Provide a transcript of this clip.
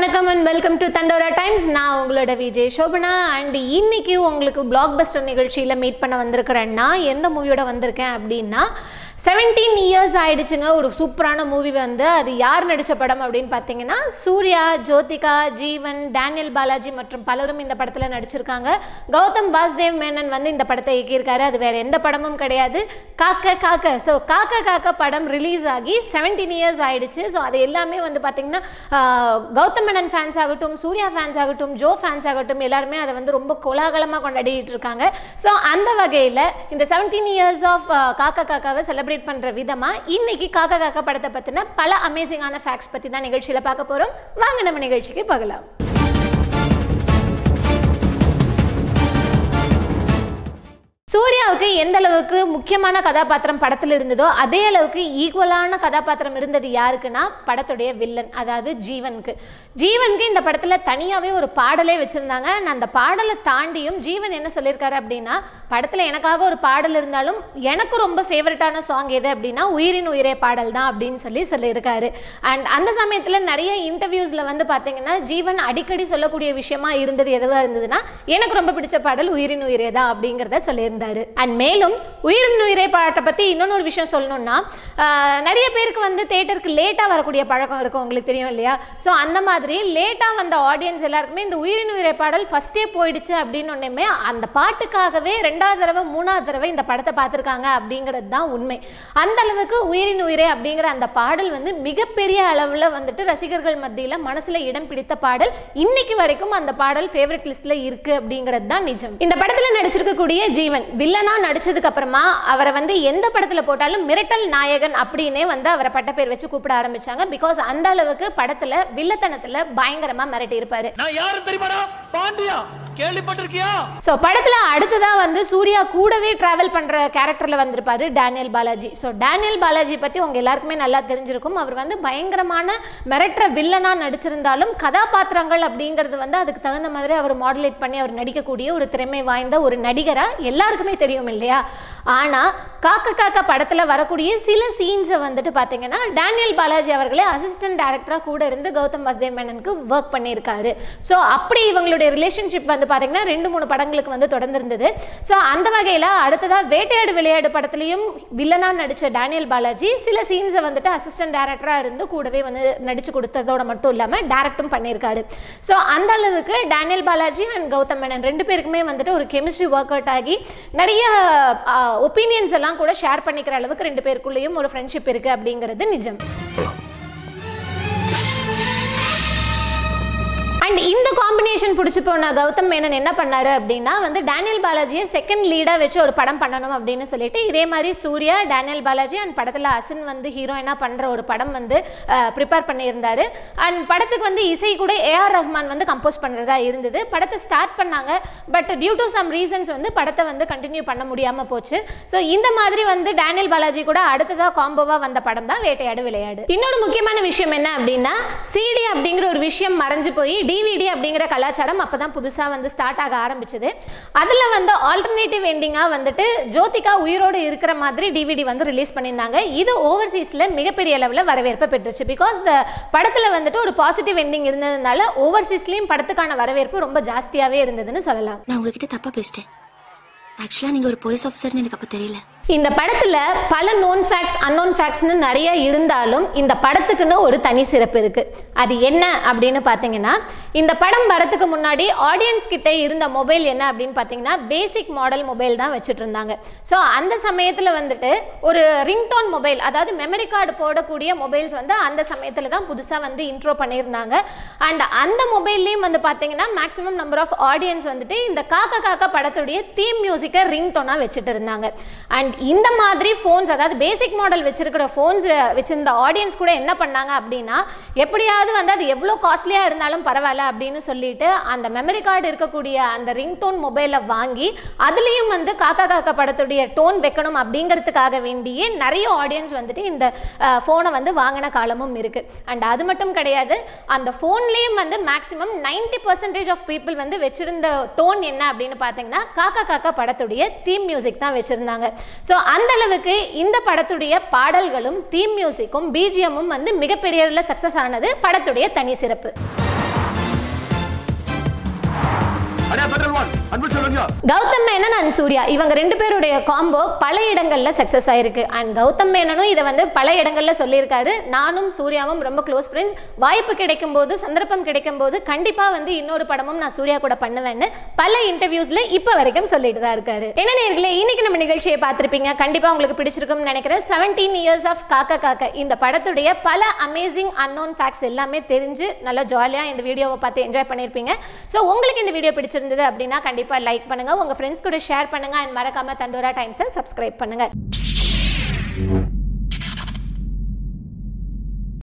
வணக்கம் and welcome to Thandora times நான் உங்களோட விஜய் சோபனா அண்ட் இன்னைக்கு உங்களுக்கு பிளாக் பஸ்டர் நிகழ்ச்சியில் மீட் பண்ண வந்திருக்கிறேன்னா எந்த மூவியோட வந்திருக்கேன் அப்படின்னா செவன்டீன் இயர்ஸ் ஆயிடுச்சுங்க ஒரு சூப்பரான மூவி வந்து அது யார் நடித்த படம் அப்படின்னு பார்த்தீங்கன்னா சூர்யா ஜோதிகா ஜீவன் டேனியல் பாலாஜி மற்றும் பலரும் இந்த படத்தில் நடிச்சிருக்காங்க கௌதம் வாசுதேவ் மேனன் வந்து இந்த படத்தை இயக்கியிருக்காரு அது வேற எந்த படமும் கிடையாது காக்க காக்க ஸோ காக்க காக்க படம் ரிலீஸ் ஆகி செவன்டீன் இயர்ஸ் ஆயிடுச்சு ஸோ அது எல்லாமே வந்து பார்த்தீங்கன்னா ஆஹ், கௌதம் மேனன் ஃபேன்ஸ் ஆகட்டும் சூர்யா ஃபேன்ஸ் ஆகட்டும் ஜோ ஃபேன்ஸ் ஆகட்டும் எல்லாருமே அதை வந்து ரொம்ப கோலாகலமாக கொண்டாடிட்டு இருக்காங்க ஸோ அந்த வகையில் இந்த செவன்டீன் இயர்ஸ் ஆஃப் காக்கா காக்காவை செலிப்ரேட் பண்ணுற விதமாக இன்னைக்கு காக்கா காக்கா படத்தை பற்றின பல அமேசிங்கான ஃபேக்ட்ஸ் பற்றி தான் நிகழ்ச்சியில் பார்க்க போகிறோம் வாங்க நம்ம நிகழ்ச்சிக்கு போகலாம் சூர்யாவுக்கு எந்த அளவுக்கு முக்கியமான கதாபாத்திரம் படத்தில் இருந்ததோ அதே அளவுக்கு ஈக்குவலான கதாபாத்திரம் இருந்தது யாருக்குன்னா படத்துடைய வில்லன் அதாவது ஜீவனுக்கு ஜீவனுக்கு இந்த படத்தில் தனியாகவே ஒரு பாடலே வச்சுருந்தாங்க and அந்த பாடலை தாண்டியும் ஜீவன் என்ன சொல்லியிருக்காரு அப்படின்னா படத்தில் எனக்காக ஒரு பாடல் இருந்தாலும் எனக்கு ரொம்ப ஃபேவரட்டான சாங் எது அப்படின்னா உயிரின் உயிரே பாடல் தான் அப்படின்னு சொல்லி சொல்லியிருக்காரு அண்ட் அந்த சமயத்தில் நிறைய இன்டர்வியூஸில் வந்து பார்த்தீங்கன்னா ஜீவன் அடிக்கடி சொல்லக்கூடிய விஷயமா இருந்தது எதுவாக இருந்ததுன்னா எனக்கு ரொம்ப பிடிச்ச பாடல் உயிரின் உயிரே தான் அப்படிங்கிறத சொல்லியிருந்தாரு அண்ட் மேலும் உயிரின் உயிரே பாட்டை பற்றி இன்னொன்று ஒரு விஷயம் சொல்லணும்னா ஆஹ், நிறைய பேருக்கு வந்து தேட்டருக்கு லேட்டாக வரக்கூடிய பழக்கம் இருக்கும் உங்களுக்கு தெரியும் இல்லையா ஸோ அந்த மாதிரி லேட்டாக வந்த ஆடியன்ஸ் எல்லாருக்குமே இந்த உயிரின் உயிரே பாடல் ஃபஸ்ட்டே போயிடுச்சு அப்படின்னு ஒன்றுமே அந்த பாட்டுக்காகவே ரெண்டாவது தடவை மூணாவது தடவை இந்த படத்தை பார்த்துருக்காங்க அப்படிங்கிறது தான் உண்மை அந்த அளவுக்கு உயிரின் உயிரே அப்படிங்கிற அந்த பாடல் வந்து மிகப்பெரிய அளவில் வந்துட்டு ரசிகர்கள் மத்தியில் மனசில் இடம் பிடித்த பாடல் இன்னைக்கு வரைக்கும் அந்த பாடல் ஃபேவரட் லிஸ்ட்ல இருக்கு அப்படிங்கிறது தான் நிஜம் இந்த படத்தில் நடிச்சிருக்கக்கூடிய ஜீவன் வில்லனா நடிச்சதுக்கு அப்புறமா அவரை வந்து எந்த படத்தில் போட்டாலும் மிரட்டல் நாயகன் அப்படின்னே வந்து அவரை பட்டப்பேர் வச்சு கூப்பிட ஆரம்பிச்சாங்க பிகாஸ் அந்த அளவுக்கு படத்தில் வில்லத்தனத்தில் பயங்கரமாக மிரட்டி இருப்பாரு நான் யாரு தெரியுமாடா பாண்டியா கேள்விப்பட்டிருக்கியா ஸோ படத்தில் அடுத்ததாக வந்து சூர்யா கூடவே ட்ராவல் பண்ணுற கேரக்டரில் வந்திருப்பாரு டேனியல் பாலாஜி ஸோ டேனியல் பாலாஜி பற்றி உங்க எல்லாருக்குமே நல்லா தெரிஞ்சிருக்கும் அவர் வந்து பயங்கரமான மிரட்டுற வில்லனாக நடிச்சிருந்தாலும் கதாபாத்திரங்கள் அப்படிங்கிறது வந்து அதுக்கு தகுந்த மாதிரி அவர் மாடுலேட் பண்ணி அவர் நடிக்கக்கூடிய ஒரு திறமை வாய்ந்த ஒரு நடிகராக எல்லாருக்குமே தெரியும் இல்லையா ஆனால் காக்க காக்க படத்தில் வரக்கூடிய சில சீன்ஸை வந்துட்டு பார்த்தீங்கன்னா டேனியல் பாலாஜி அவர்களே அசிஸ்டன்ட் டேரக்டராக கூட இருந்து கௌதம் வாசுதேவ் மேனனுக்கு ஒர்க் பண்ணியிருக்காரு ஸோ அப்படி இவங்களுடைய ரிலேஷன்ஷிப் வந்து பார்த்தீங்கன்னா ரெண்டு மூணு படங்களுக்கு வந்து தொடர்ந்திருந்தது ஸோ அந்த வகையில் அடுத்ததாக வேட்டையாடு விளையாடு படத்துலையும் வில்லனாக நடித்த டேனியல் பாலாஜி சில சீன்ஸை வந்துட்டு அசிஸ்டன்ட் டேரக்டராக இருந்து கூடவே வந்து நடிச்சு கொடுத்ததோட மட்டும் இல்லாமல் டேரக்டும் பண்ணியிருக்காரு ஸோ அந்த அளவுக்கு டேனியல் பாலாஜி அண்ட் கௌதம் மேனன் ரெண்டு பேருக்குமே வந்துட்டு ஒரு கெமிஸ்ட்ரி ஒர்க் அவுட் ஆகி நிறைய ஒப்பீனியன்ஸ் எல்லாம் கூட ஷேர் பண்ணிக்கிற அளவுக்கு ரெண்டு பேருக்குள்ளேயும் ஒரு ஃப்ரெண்ட்ஷிப் இருக்குது அப்படிங்கிறது நிஜம் அண்ட் இந்த காம்பினேஷன் பிடிச்சி போன கௌதம் மேனன் என்ன பண்ணாரு அப்படின்னா வந்து டேனியல் பாலாஜியை செகண்ட் லீடாக வச்சு ஒரு படம் பண்ணணும் அப்படின்னு சொல்லிட்டு இதே மாதிரி சூர்யா டேனியல் பாலாஜி அண்ட் படத்தில் அசின் வந்து ஹீரோயினாக பண்ணுற ஒரு படம் வந்து ப்ரிப்பேர் பண்ணியிருந்தாரு அண்ட் படத்துக்கு வந்து இசை கூட ஏஆர் ரஹ்மான் வந்து கம்போஸ் பண்ணுறதா இருந்தது படத்தை ஸ்டார்ட் பண்ணாங்க but due to some reasons வந்து படத்தை வந்து கண்டினியூ பண்ண முடியாமல் போச்சு ஸோ இந்த மாதிரி வந்து டேனியல் பாலாஜி கூட அடுத்ததாக காம்போவாக வந்த படம் தான் வேட்டையாடு விளையாடு இன்னொரு முக்கியமான விஷயம் என்ன அப்படின்னா சிடி அப்படிங்கிற ஒரு விஷயம் மறைஞ்சு போய் டிவிடி அப்படிங்கிற கலாச்சாரம் அப்போ தான் புதுசாக வந்து ஸ்டார்ட் ஆக ஆரம்பிச்சது அதில் வந்து ஆல்டர்னேட்டிவ் எண்டிங்காக வந்துட்டு ஜோதிகா உயிரோடு இருக்கிற மாதிரி டிவிடி வந்து ரிலீஸ் பண்ணியிருந்தாங்க இது ஓவர்சீஸில் மிகப்பெரிய அளவில் வரவேற்பை பெற்றுச்சு பிகாஸ் த படத்தில் வந்துட்டு ஒரு பாசிட்டிவ் எண்டிங் இருந்ததுனால ஓவர்சீஸ்லேயும் படத்துக்கான வரவேற்பு ரொம்ப ஜாஸ்தியாகவே இருந்ததுன்னு சொல்லலாம் நான் உங்ககிட்ட தப்பா பேசிட்டேன் ஆக்சுவலா நீங்க ஒரு போலீஸ் ஆஃபீஸர்னு எனக்கு அப்ப தெரியல இந்த படத்தில் பல நோன் ஃபேக்ட்ஸ் அன்னோன் ஃபேக்ட்ஸ்னு நிறைய இருந்தாலும் இந்த படத்துக்குன்னு ஒரு தனி சிறப்பு இருக்குது அது என்ன அப்படின்னு பார்த்தீங்கன்னா இந்த படம் வரதுக்கு முன்னாடி ஆடியன்ஸ் கிட்ட இருந்த மொபைல் என்ன அப்படின்னு பார்த்தீங்கன்னா பேசிக் மாடல் மொபைல் தான் வச்சுட்டு இருந்தாங்க ஸோ அந்த சமயத்தில் வந்துட்டு ஒரு ரிங்டோன் மொபைல் அதாவது மெமரி கார்டு போடக்கூடிய மொபைல்ஸ் வந்து அந்த சமயத்தில் தான் புதுசாக வந்து இன்ட்ரோ பண்ணியிருந்தாங்க அண்ட் அந்த மொபைல்லையும் வந்து பார்த்தீங்கன்னா மேக்ஸிமம் நம்பர் ஆஃப் ஆடியன்ஸ் வந்துட்டு இந்த காக்கா காக்கா படத்துடைய தீம் மியூசிக்கை ரிங்டோனாக வச்சுட்டு இருந்தாங்க அண்ட் இந்த மாதிரி ஃபோன்ஸ் அதாவது பேசிக் மாடல் வச்சிருக்கிற ஃபோன்ஸ் வச்சிருந்த ஆடியன்ஸ் கூட என்ன பண்ணாங்க அப்படின்னா எப்படியாவது வந்து அது எவ்வளோ காஸ்ட்லியாக இருந்தாலும் பரவாயில்ல அப்படின்னு சொல்லிட்டு அந்த மெமரி கார்டு இருக்கக்கூடிய அந்த ரிங்டோன் மொபைலை வாங்கி அதுலேயும் வந்து காக்கா காக்கா படத்துடைய டோன் வைக்கணும் அப்படிங்கிறதுக்காக வேண்டியே நிறைய ஆடியன்ஸ் வந்துட்டு இந்த ஃபோனை வந்து வாங்கின காலமும் இருக்குது அண்ட் அது மட்டும் கிடையாது அந்த ஃபோன்லேயும் வந்து maximum ninety percentage of people வந்து வச்சிருந்த டோன் என்ன அப்படின்னு பார்த்தீங்கன்னா காக்கா காக்கா படத்துடைய தீம் மியூசிக் தான் வச்சுருந்தாங்க ஸோ அந்த அளவுக்கு இந்த படத்துடைய பாடல்களும் தீம் மியூசிக்கும் பிஜிஎம்மும் வந்து மிகப்பெரிய சக்ஸஸ் ஆனது படத்துடைய தனி சிறப்பு அடே பெட்ரோல் ஒன் அன்பு சொல்லுங்க கௌதம் மேனன் அண்ட் சூர்யா இவங்க ரெண்டு பேருடைய காம்போ பல இடங்கள்ல சக்ஸஸ் ஆயிருக்கு அண்ட் கௌதம் மேனனும் இதை வந்து பல இடங்கள்ல சொல்லியிருக்காரு நானும் சூர்யாவும் ரொம்ப க்ளோஸ் ஃப்ரெண்ட்ஸ் வாய்ப்பு கிடைக்கும் போது சந்தர்ப்பம் கிடைக்கும் போது கண்டிப்பா வந்து இன்னொரு படமும் நான் சூர்யா கூட பண்ணுவேன்னு பல இன்டர்வியூஸ்ல இப்போ வரைக்கும் சொல்லிட்டு தான் இருக்காரு என்ன நேர்களே இன்னைக்கு நம்ம நிகழ்ச்சியை பார்த்திருப்பீங்க கண்டிப்பா உங்களுக்கு பிடிச்சிருக்கும்னு நினைக்கிறேன் செவன்டீன் இயர்ஸ் ஆஃப் காக்க காக்க இந்த படத்துடைய பல அமேசிங் அன்னோன் ஃபேக்ட்ஸ் எல்லாமே தெரிஞ்சு நல்லா ஜாலியாக இந்த வீடியோவை பார்த்து என்ஜாய் பண்ணியிருப்பீங்க ஸோ உங்களுக்கு இந்த வீடியோ பிடிச்சிருந்தது அப்படின்னா கண்டிப்பாக லைக் பண்ணுங்கள் உங்கள் ஃப்ரெண்ட்ஸ் கூட ஷேர் பண்ணுங்கள் அண்ட் மறக்காமல் தண்டோரா டைம்ஸை சப்ஸ்கிரைப் பண்ணுங்கள்